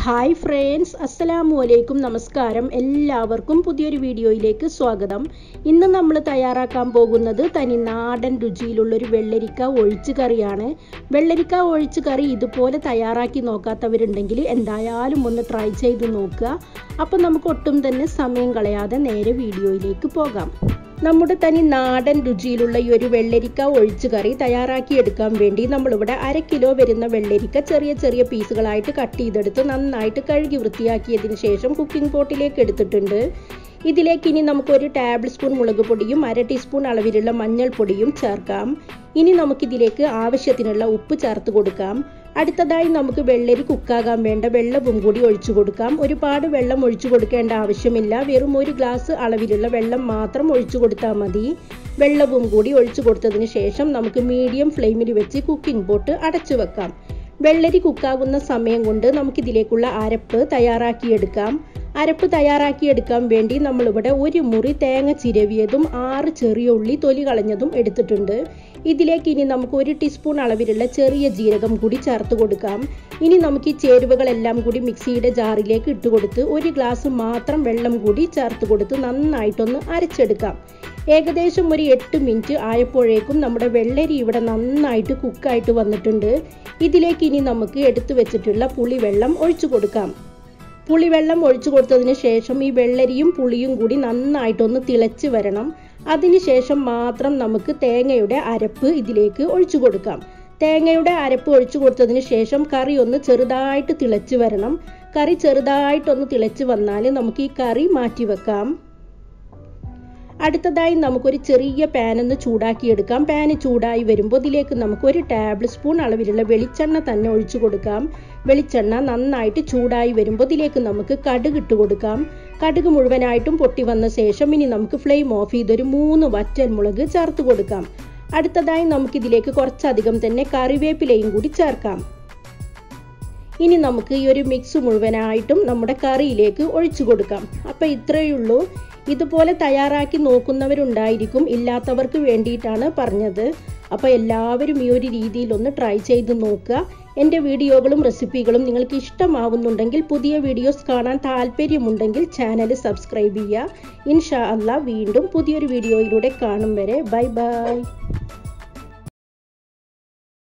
hi friends അസ്സലാമു അലൈക്കും നമസ്കാരം എല്ലാവർക്കും പുതിയൊരു വീഡിയോയിലേക്ക് സ്വാഗതം ഇന്ന് നമ്മൾ തയ്യാറാക്കാൻ പോകുന്നത് തനി നാടൻ രുചിയിലുള്ളൊരു വെള്ളരിക്ക ഒഴിച്ച് കറിയാണ് വെള്ളരിക്ക ഒഴിച്ച് കറി ഇതുപോലെ തയ്യാറാക്കി നോക്കാത്തവരുണ്ടെങ്കിൽ എന്തായാലും ഒന്ന് ട്രൈ ചെയ്ത് നോക്കുക അപ്പോൾ നമുക്ക് ഒട്ടും തന്നെ സമയം കളയാതെ നേരെ വീഡിയോയിലേക്ക് പോകാം നമ്മുടെ തനി നാടൻ രുചിയിലുള്ള ഈ ഒരു വെള്ളരിക്ക ഒഴിച്ചു കറി തയ്യാറാക്കിയെടുക്കാൻ വേണ്ടി നമ്മളിവിടെ അര കിലോ വരുന്ന വെള്ളരിക്ക ചെറിയ ചെറിയ പീസുകളായിട്ട് കട്ട് ചെയ്തെടുത്ത് നന്നായിട്ട് കഴുകി വൃത്തിയാക്കിയതിന് ശേഷം കുക്കിംഗ് പോട്ടിലേക്ക് എടുത്തിട്ടുണ്ട് ഇതിലേക്ക് ഇനി നമുക്ക് ഒരു ടേബിൾ സ്പൂൺ മുളക് പൊടിയും അര ടീസ്പൂൺ അളവിലുള്ള മഞ്ഞൾപ്പൊടിയും ചേർക്കാം ഇനി നമുക്കിതിലേക്ക് ആവശ്യത്തിനുള്ള ഉപ്പ് ചേർത്ത് കൊടുക്കാം അടുത്തതായി നമുക്ക് വെള്ളരി കുക്കാകാൻ വേണ്ട വെള്ളവും കൂടി ഒഴിച്ചു കൊടുക്കാം ഒരുപാട് വെള്ളം ഒഴിച്ചു കൊടുക്കേണ്ട ആവശ്യമില്ല വെറും ഒരു ഗ്ലാസ് അളവിലുള്ള വെള്ളം മാത്രം ഒഴിച്ചു കൊടുത്താൽ മതി വെള്ളവും കൂടി ഒഴിച്ചു കൊടുത്തതിന് ശേഷം നമുക്ക് മീഡിയം ഫ്ലെയിമിൽ വെച്ച് കുക്കിംഗ് പോട്ട് അടച്ചു വെക്കാം വെള്ളരി കുക്കാകുന്ന സമയം കൊണ്ട് നമുക്കിതിലേക്കുള്ള അരപ്പ് തയ്യാറാക്കിയെടുക്കാം അരപ്പ് തയ്യാറാക്കിയെടുക്കാൻ വേണ്ടി നമ്മളിവിടെ ഒരു മുറി തേങ്ങ ചിരവിയതും ആറ് ചെറിയ ഉള്ളി തൊലി കളഞ്ഞതും എടുത്തിട്ടുണ്ട് ഇതിലേക്ക് ഇനി നമുക്ക് ഒരു ടീസ്പൂൺ അളവിലുള്ള ചെറിയ ജീരകം കൂടി ചേർത്ത് കൊടുക്കാം ഇനി നമുക്ക് ഈ ചേരുവകളെല്ലാം കൂടി മിക്സിയുടെ ജാറിലേക്ക് ഇട്ട് കൊടുത്ത് ഒരു ഗ്ലാസ് മാത്രം വെള്ളം കൂടി ചേർത്ത് കൊടുത്ത് നന്നായിട്ടൊന്ന് അരച്ചെടുക്കാം ഏകദേശം ഒരു എട്ട് മിനിറ്റ് ആയപ്പോഴേക്കും നമ്മുടെ വെള്ളരി ഇവിടെ നന്നായിട്ട് കുക്കായിട്ട് വന്നിട്ടുണ്ട് ഇതിലേക്ക് ഇനി നമുക്ക് എടുത്തു വെച്ചിട്ടുള്ള പുളിവെള്ളം ഒഴിച്ചു കൊടുക്കാം പുളിവെള്ളം ഒഴിച്ചു കൊടുത്തതിന് ശേഷം ഈ വെള്ളരിയും പുളിയും കൂടി നന്നായിട്ടൊന്ന് തിളച്ച് വരണം അതിനുശേഷം മാത്രം നമുക്ക് തേങ്ങയുടെ അരപ്പ് ഇതിലേക്ക് ഒഴിച്ചു കൊടുക്കാം തേങ്ങയുടെ അരപ്പ് ഒഴിച്ചു കൊടുത്തതിന് ശേഷം കറി ഒന്ന് ചെറുതായിട്ട് തിളച്ച് വരണം കറി ചെറുതായിട്ടൊന്ന് തിളച്ച് വന്നാൽ നമുക്ക് ഈ കറി മാറ്റി വെക്കാം അടുത്തതായി നമുക്കൊരു ചെറിയ പാൻ ഒന്ന് ചൂടാക്കിയെടുക്കാം പാന് ചൂടായി വരുമ്പോൾ ഇതിലേക്ക് നമുക്ക് ഒരു ടേബിൾ സ്പൂൺ അളവിലുള്ള വെളിച്ചെണ്ണ തന്നെ ഒഴിച്ചു കൊടുക്കാം വെളിച്ചെണ്ണ നന്നായിട്ട് ചൂടായി വരുമ്പോൾ ഇതിലേക്ക് നമുക്ക് കടുക് ഇട്ട് കൊടുക്കാം കടുക് മുഴുവനായിട്ടും പൊട്ടി വന്ന ശേഷം ഇനി നമുക്ക് ഫ്ലെയിം ഓഫ് ചെയ്തൊരു മൂന്ന് വറ്റൽ മുളക് ചേർത്ത് കൊടുക്കാം അടുത്തതായി നമുക്കിതിലേക്ക് കുറച്ചധികം തന്നെ കറിവേപ്പിലയും കൂടി ചേർക്കാം ഇനി നമുക്ക് ഈ ഒരു മിക്സ് മുഴുവനായിട്ടും നമ്മുടെ കറിയിലേക്ക് ഒഴിച്ചു കൊടുക്കാം അപ്പോൾ ഇത്രയേ ഉള്ളൂ ഇതുപോലെ തയ്യാറാക്കി നോക്കുന്നവരുണ്ടായിരിക്കും ഇല്ലാത്തവർക്ക് വേണ്ടിയിട്ടാണ് പറഞ്ഞത് അപ്പോൾ എല്ലാവരും ഈ ഒരു രീതിയിൽ ഒന്ന് ട്രൈ ചെയ്ത് നോക്കുക എൻ്റെ വീഡിയോകളും റെസിപ്പികളും നിങ്ങൾക്ക് ഇഷ്ടമാവുന്നുണ്ടെങ്കിൽ പുതിയ വീഡിയോസ് കാണാൻ താല്പര്യമുണ്ടെങ്കിൽ ചാനൽ സബ്സ്ക്രൈബ് ചെയ്യുക ഇൻഷാ അല്ല വീണ്ടും പുതിയൊരു വീഡിയോയിലൂടെ കാണും വരെ ബൈ ബൈ